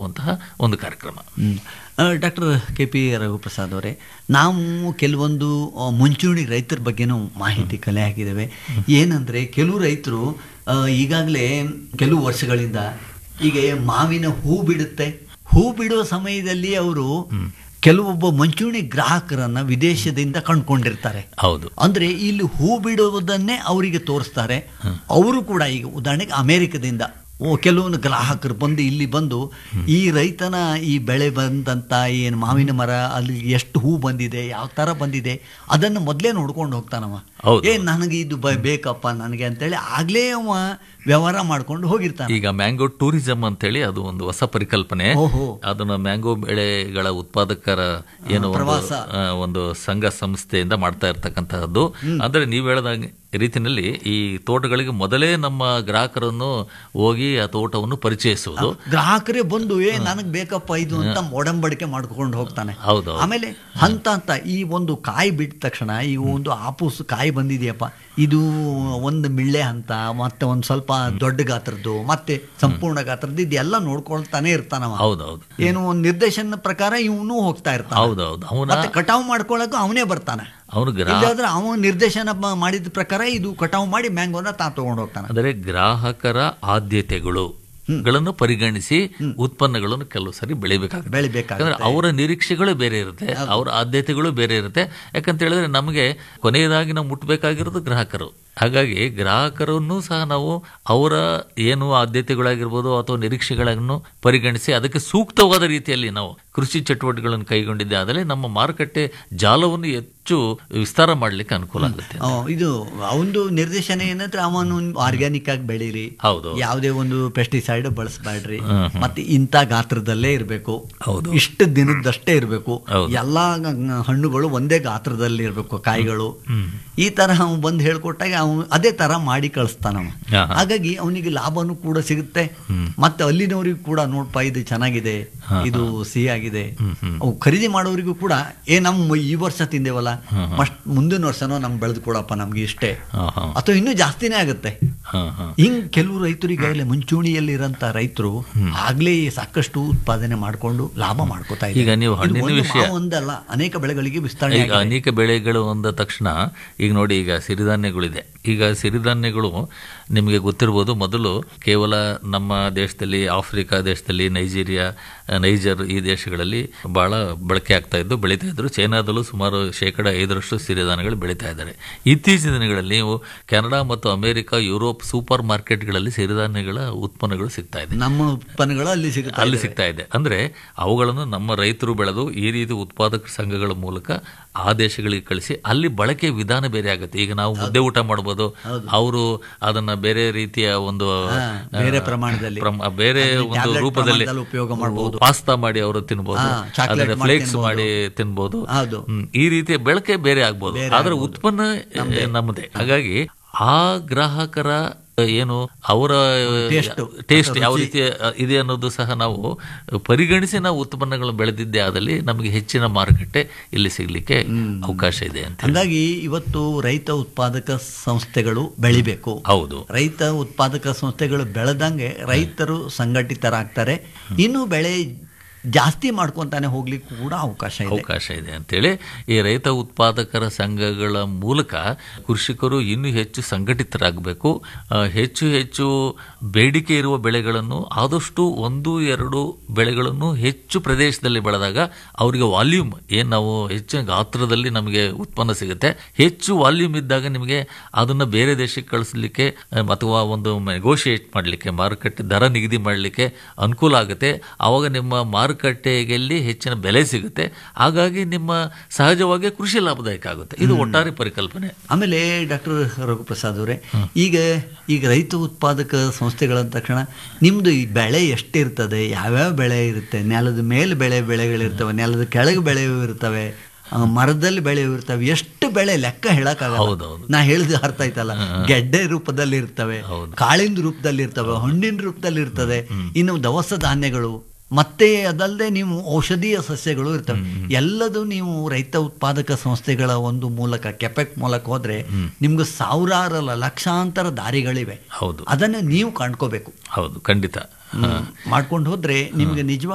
ಮಾಡುವಂತಹ ಒಂದು ಕಾರ್ಯಕ್ರಮ ಡಾಕ್ಟರ್ ಕೆ ಪಿ ರಘುಪ್ರಸಾದ್ ಅವರೇ ನಾವು ಕೆಲವೊಂದು ಆ, ಮುಂಚೂಣಿ ರೈತರ ಬಗ್ಗೆನೂ ಮಾಹಿತಿ ಕಲೆ ಹಾಕಿದ್ದೇವೆ ಏನಂದರೆ ಕೆಲವು ರೈತರು ಈಗಾಗಲೇ ಕೆಲವು ವರ್ಷಗಳಿಂದ ಈಗ ಮಾವಿನ ಹೂ ಬಿಡುತ್ತೆ ಹೂ ಬಿಡುವ ಸಮಯದಲ್ಲಿ ಅವರು ಕೆಲವೊಬ್ಬ ಮುಂಚೂಣಿ ಗ್ರಾಹಕರನ್ನ ವಿದೇಶದಿಂದ ಕಂಡುಕೊಂಡಿರ್ತಾರೆ ಹೌದು ಅಂದ್ರೆ ಇಲ್ಲಿ ಹೂ ಬಿಡುವುದನ್ನೇ ಅವರಿಗೆ ತೋರಿಸ್ತಾರೆ ಅವರು ಕೂಡ ಈಗ ಉದಾಹರಣೆಗೆ ಅಮೆರಿಕದಿಂದ ಓ ಕೆಲವೊಂದು ಗ್ರಾಹಕರು ಬಂದು ಇಲ್ಲಿ ಬಂದು ಈ ರೈತನ ಈ ಬೆಳೆ ಬಂದಂತ ಏನು ಮಾವಿನ ಮರ ಅಲ್ಲಿ ಎಷ್ಟು ಹೂ ಬಂದಿದೆ ಯಾವ ಥರ ಬಂದಿದೆ ಅದನ್ನು ಮೊದಲೇ ನೋಡ್ಕೊಂಡು ಹೋಗ್ತಾನವ ಹೌದು. ಏ ನನಗೆ ಇದು ಬ- ಬೇಕಪ್ಪ ನನಗೆ ಅಂತೇಳಿ ಆಗ್ಲೇ ಅವ ವ್ಯವಹಾರ ಮಾಡ್ಕೊಂಡು ಹೋಗಿರ್ತಾನೆ ಈಗ ಮ್ಯಾಂಗೋ ಟೂರಿಸಂ ಅಂತೇಳಿ ಅದು ಒಂದು ಹೊಸ ಪರಿಕಲ್ಪನೆ ಓಹೋ. ಅದನ್ನ ಮ್ಯಾಂಗೋ ಬೆಳೆಗಳ ಉತ್ಪಾದಕರ ಏನು ಒಂದು, ಪ್ರವಾಸ. ಆ, ಒಂದು ಸಂಘ ಸಂಸ್ಥೆಯಿಂದ ಮಾಡ್ತಾ ಇರ್ತಕ್ಕಂತಹದ್ದು ಅಂದ್ರೆ ನೀವು ಹೇಳಿದ ರೀತಿನಲ್ಲಿ ಈ ತೋಟಗಳಿಗೆ ಮೊದಲೇ ನಮ್ಮ ಗ್ರಾಹಕರನ್ನು ಹೋಗಿ ಆ ತೋಟವನ್ನು ಪರಿಚಯಿಸುವುದು ಗ್ರಾಹಕರೇ ಬಂದು ಏ ನನಗೆ ಬೇಕಪ್ಪ ಇದು ಅಂತ ಒಡಂಬಡಿಕೆ ಮಾಡ್ಕೊಂಡು ಹೋಗ್ತಾನೆ ಹೌದು ಆಮೇಲೆ ಹಂತ ಹಂತ ಈ ಒಂದು ಕಾಯಿ ಬಿಟ್ಟ ತಕ್ಷಣ ಈ ಒಂದು ಆಪೂಸ್ ಕಾಯಿ ಬಂದಿದೆಯಪ್ಪ ಇದು ಒಂದು ಮಿಳ್ಳೆ ಹಂತ ಮತ್ತೆ ಒಂದು ಸ್ವಲ್ಪ ದೊಡ್ಡ ಗಾತ್ರದ್ದು ಮತ್ತೆ ಸಂಪೂರ್ಣ ಗಾತ್ರದ್ದು ಇದೆಲ್ಲ ನೋಡ್ಕೊಳ್ತಾನೆ ಇರ್ತಾನವ ಹೌದೌದು ಏನು ಒಂದು ನಿರ್ದೇಶನ ಪ್ರಕಾರ ಇವನು ಹೋಗ್ತಾ ಇರ್ತಾನೆ ಹೌದೌದು ಅವನ ಮತ್ತೆ ಕಟಾವು ಮಾಡ್ಕೊಳಕ್ಕೂ ಅವನೇ ಬರ್ತಾನೆ ಅವನು ಗ್ರಾ ಇಲ್ಲಾಂದ್ರೆ ಅವನ ನಿರ್ದೇಶನ ಮ- ಮಾಡಿದ ಪ್ರಕಾರ ಇದು ಕಟಾವು ಮಾಡಿ ಮ್ಯಾಂಗೋನ ತಾ ತಗೊಂಡು ಹೋಗ್ತಾನೆ ಅಂದರೆ ಗ್ರಾಹಕರ ಆದ್ಯತೆಗಳು ಗಳನ್ನು ಪರಿಗಣಿಸಿ ಉತ್ಪನ್ನಗಳನ್ನು ಕೆಲವು ಸರಿ ಬೆಳಿಬೇಕಾಗುತ್ತೆ ಬೆಳಿಬೇಕಾಗುತ್ತೆ ಯಾಕಂದ್ರೆ ಅವರ ನಿರೀಕ್ಷೆಗಳು ಬೇರೆ ಇರುತ್ತೆ ಅವರ ಆದ್ಯತೆಗಳು ಬೇರೆ ಇರುತ್ತೆ ಯಾಕಂತ ಹೇಳಿದ್ರೆ ನಮಗೆ ಕೊನೆಯದಾಗಿ ನಾವು ಮುಟ್ಟಬೇಕಾಗಿರೋದು ಗ್ರಾಹಕರು ಹಾಗಾಗಿ ಗ್ರಾಹಕರನ್ನು ಸಹ ನಾವು ಅವರ ಏನು ಆದ್ಯತೆಗಳಾಗಿರ್ಬೋದು ಅಥವಾ ನಿರೀಕ್ಷೆಗಳನ್ನು ಪರಿಗಣಿಸಿ ಅದಕ್ಕೆ ಸೂಕ್ತವಾದ ರೀತಿಯಲ್ಲಿ ನಾವು ಕೃಷಿ ಚಟುವಟಿಕೆಗಳನ್ನು ಕೈಗೊಂಡಿದ್ದೆ ಆದರೆ ನಮ್ಮ ಮಾರುಕಟ್ಟೆ ಜಾಲವನ್ನು ಹೆಚ್ಚು ವಿಸ್ತಾರ ಮಾಡಲಿಕ್ಕೆ ಅನುಕೂಲ ಆಗುತ್ತೆ ಆ, ಇದು ಅವನದು ನಿರ್ದೇಶನ ಏನಂದ್ರೆ ಅವನು ಆರ್ಗ್ಯಾನಿಕ್ ಆಗಿ ಬೆಳೀರಿ ಹೌದು ಯಾವುದೇ ಒಂದು ಪೆಸ್ಟಿಸೈಡ್ ಬಳಸಬೇಡ್ರಿ ಹ್ಮ್, ಮತ್ತೆ ಇಂಥ ಗಾತ್ರದಲ್ಲೇ ಇರಬೇಕು ಹೌದು. ಇಷ್ಟು ದಿನದಷ್ಟೇ ಇರಬೇಕು ಹೌದು. ಎಲ್ಲಾ ಗ- ಹಣ್ಣುಗಳು ಒಂದೇ ಗಾತ್ರದಲ್ಲಿ ಇರಬೇಕು ಕಾಯಿಗಳು ಈ ತರ ಅವ್ನು ಬಂದು ಹೇಳ್ಕೊಟ್ಟಾಗ ಅವನು ಅದೇ ತರ ಮಾಡಿ ಕಳಿಸ್ತಾನ ಅವ. ಹಾ, ಹಾ. ಹಾಗಾಗಿ ಅವನಿಗೆ ಲಾಭನೂ ಕೂಡ ಸಿಗುತ್ತೆ ಮತ್ತೆ ಅಲ್ಲಿನವರಿಗೂ ಕೂಡ ನೋಡ್ಪ ಇದು ಚೆನ್ನಾಗಿದೆ ಇದು ಸಿಹಿಯಾಗಿದೆ ಅವು ಖರೀದಿ ಮಾಡೋರಿಗೂ ಕೂಡ ಏ ನಮ್ಮ ಈ ವರ್ಷ ತಿಂದೇವಲ್ಲ ಮಸ್ಟ್ ಮುಂದಿನ ವರ್ಷನೋ ನಮ್ ಬೆಳೆದು ಕೊಡಪ್ಪ ನಮ್ಗೆ ಇಷ್ಟೇ ಹಾ, ಹಾ. ಅಥವಾ ಇನ್ನೂ ಜಾಸ್ತಿನೇ ಆಗುತ್ತೆ ಹಾ, ಹಾ. ಹಿಂಗ್ ಕೆಲವು ರೈತರಿಗಾಗಲೇ ಮುಂಚೂಣಿಯಲ್ಲಿರಂತ ರೈತರು ಆಗ್ಲೇ ಸಾಕಷ್ಟು ಉತ್ಪಾದನೆ ಮಾಡ್ಕೊಂಡು ಲಾಭ ಮಾಡ್ಕೋತಾ ಈಗ ನೀವು ಇದು ಹಣ್ಣಿನ ಒಂದು ವಿಷಯ- ಮಾವು ಒಂದಲ್ಲ ಅನೇಕ ಬೆಳೆಗಳಿಗೆ ವಿಸ್ತರಣೆ ಈಗ ಅನೇಕ ಬೆಳೆಗಳು ಅಂದ ತಕ್ಷಣ ಈಗ ನೋಡಿ ಈಗ ಸಿರಿಧಾನ್ಯಗಳಿದೆ ಈಗ ಸಿರಿಧಾನ್ಯಗಳು ನಿಮಗೆ ಗೊತ್ತಿರ್ಬೋದು ಮೊದಲು ಕೇವಲ ನಮ್ಮ ದೇಶದಲ್ಲಿ ಆಫ್ರಿಕಾ ದೇಶದಲ್ಲಿ ನೈಜೀರಿಯಾ ನೈಜರ್ ಈ ದೇಶಗಳಲ್ಲಿ ಬಹಳ ಬಳಕೆ ಆಗ್ತಾ ಇದ್ದು ಬೆಳೀತಾ ಇದ್ರು ಚೈನಾದಲ್ಲೂ ಸುಮಾರು ಶೇಕಡ ಐದರಷ್ಟು ಸಿರಿಧಾನ್ಯಗಳು ಬೆಳೀತಾ ಇದ್ದಾರೆ ಇತ್ತೀಚಿನ ದಿನಗಳಲ್ಲಿ ನೀವು ಕೆನಡಾ ಮತ್ತು ಅಮೆರಿಕ ಯುರೋಪ್ ಸೂಪರ್ ಮಾರ್ಕೆಟ್ಗಳಲ್ಲಿ ಸಿರಿಧಾನ್ಯಗಳ ಉತ್ಪನ್ನಗಳು ಸಿಗ್ತಾ ಇದೆ ನಮ್ಮ ಉತ್ಪನ್ನಗಳು ಅಲ್ಲಿ ಸಿಗುತ್ತೆ ಅಲ್ಲಿ ಸಿಗ್ತಾ ಇದೆ ಅಂದ್ರೆ ಅವುಗಳನ್ನು ನಮ್ಮ ರೈತರು ಬೆಳೆದು ಈ ರೀತಿ ಉತ್ಪಾದಕ ಸಂಘಗಳ ಮೂಲಕ ಆ ದೇಶಗಳಿಗೆ ಕಳಿಸಿ ಅಲ್ಲಿ ಬಳಕೆ ವಿಧಾನ ಬೇರೆ ಆಗುತ್ತೆ ಈಗ ನಾವು ಮುದ್ದೆ ಊಟ ಮಾಡ್ಬೋದು ಅವರು ಅದನ್ನ ಬೇರೆ ರೀತಿಯ ಒಂದು ಬೇರೆ ಪ್ರಮಾಣದಲ್ಲಿ ಪ್ರಮ- ಬೇರೆ ಒಂದು tablet ರೂಪದಲ್ಲಿ ಪ್ರಮಾಣದಲ್ಲಿ ಉಪಯೋಗ ಮಾಡ್ಬೋದು. ಪಾಸ್ತಾ ಮಾಡಿ ಅವರು ತಿನ್ಬೋದು ಹಾ, chocolate ಅದನ್ನ ಮಾಡಿ ಫ್ಲೇಕ್ಸ್ ತಿನ್ಬೋದು. ಮಾಡಿ ತಿನ್ಬೋದು ಹೌದು ಹ್ಮ್, ಈ ರೀತಿಯ ಬಳಕೆ ಬೇರೆ ಆಗ್ಬೋದು ಆದ್ರೆ ಉತ್ಪನ್ನ ನಮ್ಮದೇ ಹಾಗಾಗಿ ಆ ಗ್ರಾಹಕರ ಏನು ಅವರ Taste. ಟೇಸ್ಟ್ ಯಾವ ರೀತಿ ಇದೆ ಅನ್ನೋದು ಸಹ ನಾವು ಪರಿಗಣಿಸಿ ನಾವು ಉತ್ಪನ್ನಗಳು ಬೆಳೆದಿದ್ದೇ ಆದಲ್ಲಿ ನಮಗೆ ಹೆಚ್ಚಿನ ಮಾರುಕಟ್ಟೆ ಇಲ್ಲಿ ಸಿಗ್ಲಿಕ್ಕೆ ಅವಕಾಶ ಇದೆ ಅಂತ ಹೇಳಿ. ಹಂಗಾಗಿ ಇವತ್ತು ರೈತ ಉತ್ಪಾದಕ ಸಂಸ್ಥೆಗಳು ಬೆಳಿಬೇಕು ಹೌದು ರೈತ ಉತ್ಪಾದಕ ಸಂಸ್ಥೆಗಳು ಬೆಳೆದಂಗೆ ರೈತರು ಸಂಘಟಿತರಾಗ್ತಾರೆ ಇನ್ನು ಬೆಳೆ ಜಾಸ್ತಿ ಮಾಡ್ಕೊಂತಾನೆ ಹೋಗ್ಲಿಕ್ಕೆ ಕೂಡ ಅವಕಾಶ ಇದೆ ಅವಕಾಶ ಇದೆ ಅಂತೇಳಿ ಈ ರೈತ ಉತ್ಪಾದಕರ ಸಂಘಗಳ ಮೂಲಕ ಕೃಷಿಕರು ಇನ್ನೂ ಹೆಚ್ಚು ಸಂಘಟಿತರಾಗಬೇಕು ಆ, ಹೆಚ್ಚು ಹೆಚ್ಚು ಬೇಡಿಕೆ ಇರುವ ಬೆಳೆಗಳನ್ನು ಆದಷ್ಟು ಒಂದು ಎರಡು ಬೆಳೆಗಳನ್ನು ಹೆಚ್ಚು ಪ್ರದೇಶದಲ್ಲಿ ಬೆಳೆದಾಗ ಅವರಿಗೆ ವಾಲ್ಯೂಮ್ ಏನು ನಾವು ಹೆಚ್ಚಿನ ಗಾತ್ರದಲ್ಲಿ ನಮಗೆ ಉತ್ಪನ್ನ ಸಿಗುತ್ತೆ ಹೆಚ್ಚು ವಾಲ್ಯೂಮ್ ಇದ್ದಾಗ ನಿಮಗೆ ಅದನ್ನು ಬೇರೆ ದೇಶಕ್ಕೆ ಕಳಿಸ್ಲಿಕ್ಕೆ ಆ, ಅಥವಾ ಒಂದು ನೆಗೋಷಿಯೇಟ್ ಮಾಡಲಿಕ್ಕೆ ಮಾರುಕಟ್ಟೆ ದರ ನಿಗದಿ ಮಾಡಲಿಕ್ಕೆ ಅನುಕೂಲ ಆಗುತ್ತೆ ಆವಾಗ ನಿಮ್ಮ ಮಾರುಕಟ್ಟೆಯಲ್ಲಿ ಹೆಚ್ಚಿನ ಬೆಲೆ ಸಿಗುತ್ತೆ ಹಾಗಾಗಿ ನಿಮ್ಮ ಸಹಜವಾಗಿ ಕೃಷಿ ಲಾಭದಾಯಕ ಆಗುತ್ತೆ ಇದು ಒಟ್ಟಾರೆ ಪರಿಕಲ್ಪನೆ ಆಮೇಲೆ ಡಾಕ್ಟರ್ ರಘುಪ್ರಸಾದ್ ಅವರೇ ಈಗ ಈಗ ರೈತ ಉತ್ಪಾದಕ ಸಂಸ್ಥೆಗಳಂದ ತಕ್ಷಣ ನಿಮ್ದು ಈ ಬೆಳೆ ಎಷ್ಟಿರ್ತದೆ ಯಾವ್ಯಾವ ಬೆಳೆ ಇರುತ್ತೆ ನೆಲದ ಮೇಲೆ ಬೆಳೆ ಬೆಳೆಗಳಿರ್ತವೆ ನೆಲದ ಕೆಳಗೆ ಬೆಳೆಯೂ ಇರ್ತವೆ ಆ, ಮರದಲ್ಲಿ ಬೆಳೆಯೂ ಇರ್ತವೆ ಎಷ್ಟು ಬೆಳೆ ಲೆಕ್ಕ ಹೇಳಕ್ಕಾಗಲ್ಲ ಹೌದೌದು. ನಾ ಹೇಳಿದ ಅರ್ಥ ಆಯ್ತಲ್ಲ ಗೆಡ್ಡೆ ರೂಪದಲ್ಲಿ ಇರ್ತವೆ ಕಾಳಿನ ರೂಪದಲ್ಲಿ ಇರ್ತವೆ ಹಣ್ಣಿನ ರೂಪದಲ್ಲಿ ಇರ್ತದೆ ಇನ್ನು ದವಸ ಧಾನ್ಯಗಳು ಮತ್ತೆ ಅದಲ್ಲದೆ ನೀವು ಔಷಧೀಯ ಸಸ್ಯಗಳು ಇರ್ತವೆ ಎಲ್ಲದೂ ನೀವು ರೈತ ಉತ್ಪಾದಕ ಸಂಸ್ಥೆಗಳ ಒಂದು ಮೂಲಕ ಕೆಪೆಕ್ ಮೂಲಕ ಹೋದ್ರೆ ನಿಮ್ಗೆ ಸಾವಿರಾರಲ್ಲ ಲಕ್ಷಾಂತರ ದಾರಿಗಳಿವೆ ಹೌದು ಅದನ್ನ ನೀವು ಕಂಡ್ಕೋಬೇಕು ಹೌದು ಖಂಡಿತ ಮಾಡ್ಕೊಂಡು ಹೋದ್ರೆ ನಿಮ್ಗೆ ನಿಜವಾಗಿ